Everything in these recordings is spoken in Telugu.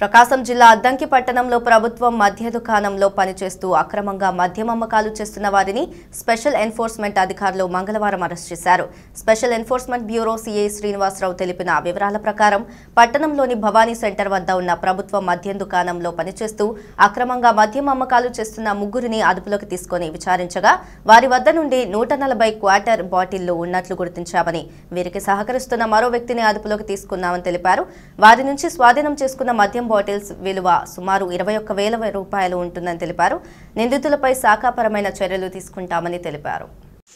ప్రకాశం జిల్లా అద్దంకి పట్టణంలో ప్రభుత్వం మద్య దుకాణంలో పనిచేస్తూ అక్రమంగా మద్యం అమ్మకాలు చేస్తున్న వారిని స్పెషల్ ఎన్ఫోర్స్మెంట్ అధికారులు మంగళవారం అరెస్ట్ చేశారు special enforcement bureau CI Srinivasarao తెలిపిన వివరాల ప్రకారం పట్టణంలోని భవానీ సెంటర్ వద్ద ఉన్న ప్రభుత్వ మద్యం దుకాణంలో పనిచేస్తూ అక్రమంగా మద్యం అమ్మకాలు చేస్తున్న ముగ్గురిని అదుపులోకి తీసుకొని విచారించగా వారి వద్ద నుండి నూట నలభై క్వార్టర్ బాటిళ్లు ఉన్నట్లు గుర్తించామని వీరికి సహకరిస్తున్న మరో వ్యక్తిని అదుపులోకి తీసుకున్నామని తెలిపారు వారి నుంచి స్వాధీనం చేసుకున్న మద్యం బాటిల్స్ విలువ సుమారు ఇరవై ఒక్క వేల రూపాయలు ఉంటుందని తెలిపారు నిందితులపై శాఖాపరమైన చర్యలు తీసుకుంటామని తెలిపారు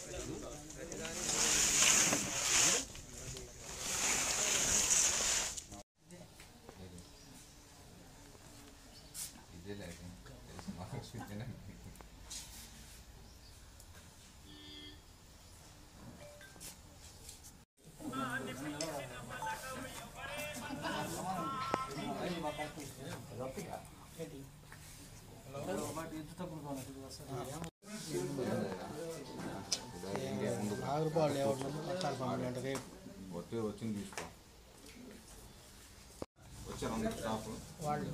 ఆగుబాళ్ళు ఎవరు పట్టాలి పంపిణీ అంటే రేపు వచ్చి వచ్చింది తీసుకో వచ్చారు స్టాఫ్ వాళ్ళు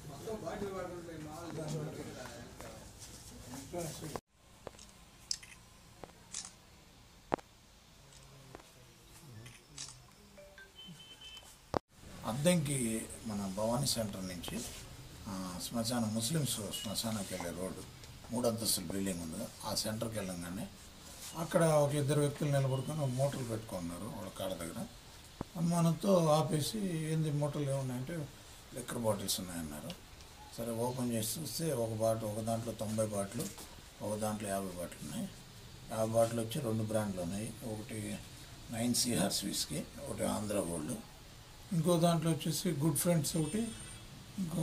అద్దంకి మన భవానీ సెంటర్ నుంచి ఆ, శ్మశానం ముస్లిమ్స్ శ్మశానానికి వెళ్ళే రోడ్డు మూడు అంతస్తుల బిల్డింగ్ ఉంది ఆ సెంటర్కి వెళ్ళంగానే అక్కడ ఒక ఇద్దరు వ్యక్తులు నిలబడుకొని ఒక మూటలు పెట్టుకున్నారు వాళ్ళ కాడ దగ్గర అనుమానంతో ఆపేసి ఏంది మూటలు ఏమున్నాయంటే లిక్కర్ బాటిల్స్ ఉన్నాయన్నారు సరే ఓపెన్ చేసి చూస్తే ఒక బాటిల్ ఒక దాంట్లో తొంభై బాటిల్ ఒక దాంట్లో యాభై బాటిల్ ఉన్నాయి యాభై బాటిల్ వచ్చి రెండు బ్రాండ్లు ఉన్నాయి ఒకటి నైన్ సిఆర్స్ విస్కీ ఒకటి ఆంధ్ర గోల్డ్ ఇంకో దాంట్లో వచ్చేసి గుడ్ ఫ్రెండ్స్ ఒకటి ఇంకో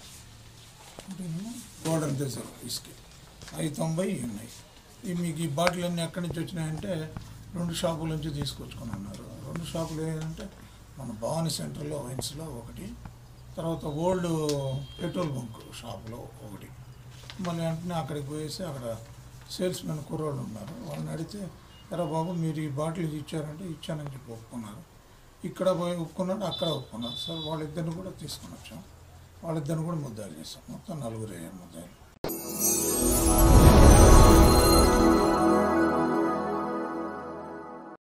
గోల్డెన్ రిజర్వ్ విస్కీ అవి తొంభై ఇవి ఉన్నాయి ఈ మీకు ఈ బాటిల్ అన్నీ ఎక్కడి నుంచి వచ్చినాయంటే రెండు షాపుల నుంచి తీసుకొచ్చుకొని ఉన్నారు రెండు షాపులు ఏంటంటే మన భవానీ సెంటర్లో వైన్స్లో ఒకటి తర్వాత ఓల్డ్ పెట్రోల్ బంక్ షాపులో ఒకటి మళ్ళీ వెంటనే అక్కడికి పోయేసి అక్కడ సేల్స్ మెన్ కుర్రోళ్ళు ఉన్నారు వాళ్ళని అడిగితే ఎరా బాబు మీరు ఈ బాటిల్ ఇచ్చారంటే ఇచ్చానని చెప్పి ఒప్పుకున్నారు ఇక్కడ పోయి ఒప్పుకున్నాడు అక్కడ ఒప్పుకున్నారు సార్ వాళ్ళిద్దరిని కూడా తీసుకొని వచ్చాం వాళ్ళిద్దరిని కూడా ముద్దాలు చేస్తాం మొత్తం నలుగురు ముద్దాలు